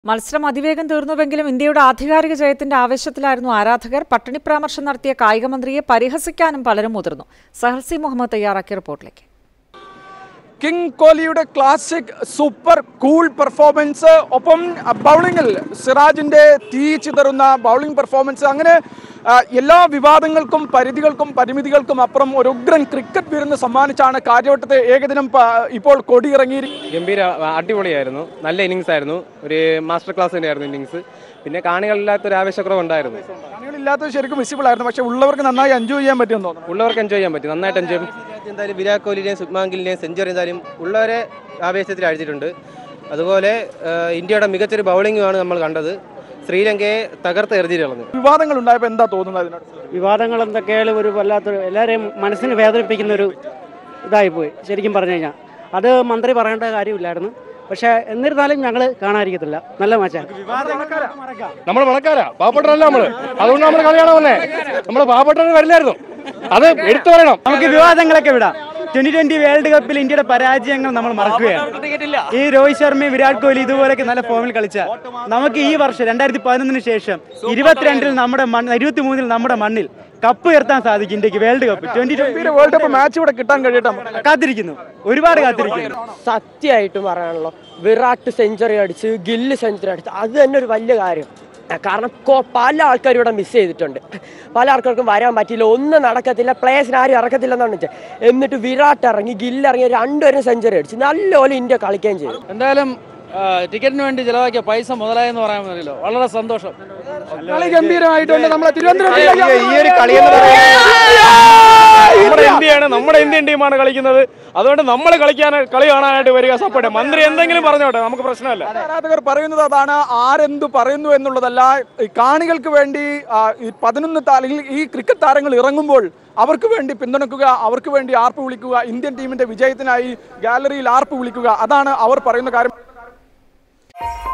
മത്സരം അതിവേഗം തീർന്നുവെങ്കിലും ഇന്ത്യയുടെ ആധികാരിക ജയത്തിന്റെ ആവേശത്തിലായിരുന്നു ആരാധകർ പട്ടിണി പരാമർശം നടത്തിയ കായികമന്ത്രിയെ പരിഹസിക്കാനും പലരും മുതിർന്നു സഹൽസി മുഹമ്മദ് തയ്യാറാക്കിയ റിപ്പോർട്ടിലേക്ക് കിങ് കോഹ്ലിയുടെ ക്ലാസിക് സൂപ്പർ കൂൾ പെർഫോമൻസ് ഒപ്പം ബൗളിങ്ങിൽ സിറാജിന്റെ തീ ചിതറുന്ന ബൗളിംഗ് പെർഫോമൻസ് അങ്ങനെ ആ, എല്ലാ വിവാദങ്ങൾക്കും പരിധികൾക്കും പരിമിതികൾക്കും അപ്പുറം ഒരു ഉഗ്രൻ ക്രിക്കറ്റ് വിരുന്ന് സമ്മാനിച്ചാണ് കാര്യവട്ടത്തെ ഏകദിനം പ- ഇപ്പോൾ കൊടിയിറങ്ങിയിരിക്കുന്നത് ഗംഭീര അടിപൊളിയായിരുന്നു നല്ല ഇന്നിങ്സ് ആയിരുന്നു ഒരു മാസ്റ്റർ ക്ലാസ് തന്നെയായിരുന്നു ഇന്നിങ്സ് പിന്നെ കാണികളില്ലാത്തൊരു ആവേശക്കുറവ് ഉണ്ടായിരുന്നു കളികളില്ലാത്തത് ശരിക്കും വിസിബിൾ ആയിരുന്നു പക്ഷെ ഉള്ളവർക്ക് നന്നായി എൻജോയ് ചെയ്യാൻ പറ്റുമെന്ന് തോന്നുന്നു ഉള്ളവർക്ക് എൻജോയ് ചെയ്യാൻ പറ്റി നന്നായിട്ട് എൻജോയ് എന്തായാലും വിരാട് കോഹ്ലിയുടെയും സുബ്മാൻ ഗില്ലിന്റെയും സെഞ്ചുറി എന്തായാലും ഉള്ളവരെ ആവേശത്തിൽ അഴിച്ചിട്ടുണ്ട് അതുപോലെ ആ, ഇന്ത്യയുടെ മികച്ചൊരു ബൗളിംഗുമാണ് നമ്മൾ കണ്ടത് ശ്രീലങ്കയെ തകർത്ത് എറിഞ്ഞിട്ട് കളഞ്ഞു വിവാദങ്ങൾ ഉണ്ടായപ്പോൾ എന്താ തോന്നുന്നത് അതിനോട് വിവാദങ്ങൾ എന്തൊക്കെയായാലും ഒരു വല്ലാത്തൊരു എല്ലാവരെയും മനസ്സിന് വേദനിപ്പിക്കുന്ന ഒരു ഇതായിപ്പോയി ശരിക്കും പറഞ്ഞു കഴിഞ്ഞാൽ അത് മന്ത്രി പറയേണ്ട കാര്യമില്ലായിരുന്നു പക്ഷേ എന്നിരുന്നാലും ഞങ്ങൾ കാണാതിരിക്കത്തില്ല നല്ല മാച്ചാണ് നമ്മൾ പണക്കാരാ പാവപ്പെട്ടവരല്ല നമ്മള് അതുകൊണ്ട് നമ്മൾ കളിയാണ് വന്നേ നമ്മൾ പാവപ്പെട്ടവർ വരില്ലായിരുന്നു അത് എടുത്തു പറയണം നമുക്ക് വിവാദങ്ങളൊക്കെ വിടാം ട്വന്റി ട്വന്റി വേൾഡ് കപ്പിൽ ഇന്ത്യയുടെ പരാജയങ്ങൾ നമ്മൾ മറക്കുകയാണ് ഈ രോഹിത് ശർമ്മയും വിരാട് കോഹ്ലി ഇതുപോലൊക്കെ നല്ല ഫോമിൽ കളിച്ച നമുക്ക് ഈ വർഷം രണ്ടായിരത്തി പതിനൊന്നിന് ശേഷം ഇരുപത്തിരണ്ടിൽ നമ്മുടെ മണ്ണ് ഇരുപത്തി മൂന്നിൽ നമ്മുടെ മണ്ണിൽ കപ്പ് ഉയർത്താൻ സാധിക്കും ഇന്ത്യക്ക് world cup twenty twenty world cup match ഇവിടെ കിട്ടാൻ കഴിയട്ടെ നമുക്ക്. കാത്തിരിക്കുന്നു ഒരുപാട് കാത്തിരിക്കുന്നു സത്യമായിട്ടും പറയാനുള്ളൂ വിറാട്ട് സെഞ്ചുറി അടിച്ച് ഗില്ല് സെഞ്ചുറി അടിച്ച് അത് തന്നെ ഒരു വലിയ കാര്യം കാരണം കൊ- പല ആൾക്കാരും ഇവിടെ മിസ് ചെയ്തിട്ടുണ്ട് പല ആൾക്കാർക്കും വരാൻ പറ്റിയില്ല ഒന്നും നടക്കത്തില്ല പ്ലേയേഴ്സിന് ആരും ഇറക്കത്തില്ല എന്നാണ് വെച്ചാൽ എന്നിട്ട് വിരാട്ട് ഇറങ്ങി ഗില്ല് ഇറങ്ങി രണ്ടുപേരും സെഞ്ചുറി അടിച്ച് നല്ലപോലെ ഇന്ത്യ കളിക്കുകയും ചെയ്തു എന്തായാലും ആ, ടിക്കറ്റിന് വേണ്ടി ചിലവാക്കിയ പൈസ മുതലായെന്ന് പറയാൻ മതിയല്ലോ വളരെ സന്തോഷം കളി ഗംഭീരമായിട്ടുണ്ട് നമ്മളെ തിരുവനന്തപുരം ഈ ഒരു കളി എന്ന് നമ്മുടെ ഇന്ത്യയാണ് നമ്മുടെ ഇന്ത്യൻ ടീമാണ് കളിക്കുന്നത് അതുകൊണ്ട് നമ്മൾ കളിക്കാൻ കളി കാണാനായിട്ട് വരിക സപ്പോർട്ട് മന്ത്രി എന്തെങ്കിലും പറഞ്ഞോട്ടെ നമുക്ക് പ്രശ്നമല്ല ആരാധകർ പറയുന്നത് അതാണ് ആരെന്ത് പറയുന്നു എന്നുള്ളതല്ല ഈ കാണികൾക്ക് വേണ്ടി ആ, ഈ പതിനൊന്ന് താ- അല്ലെങ്കിൽ ഈ ക്രിക്കറ്റ് താരങ്ങൾ ഇറങ്ങുമ്പോൾ അവർക്ക് വേണ്ടി പിന്തുണക്കുക അവർക്ക് വേണ്ടി ആർപ്പ് വിളിക്കുക ഇന്ത്യൻ ടീമിന്റെ വിജയത്തിനായി ഗാലറിയിൽ ആർപ്പ് വിളിക്കുക അതാണ് അവർ പറയുന്ന കാര്യം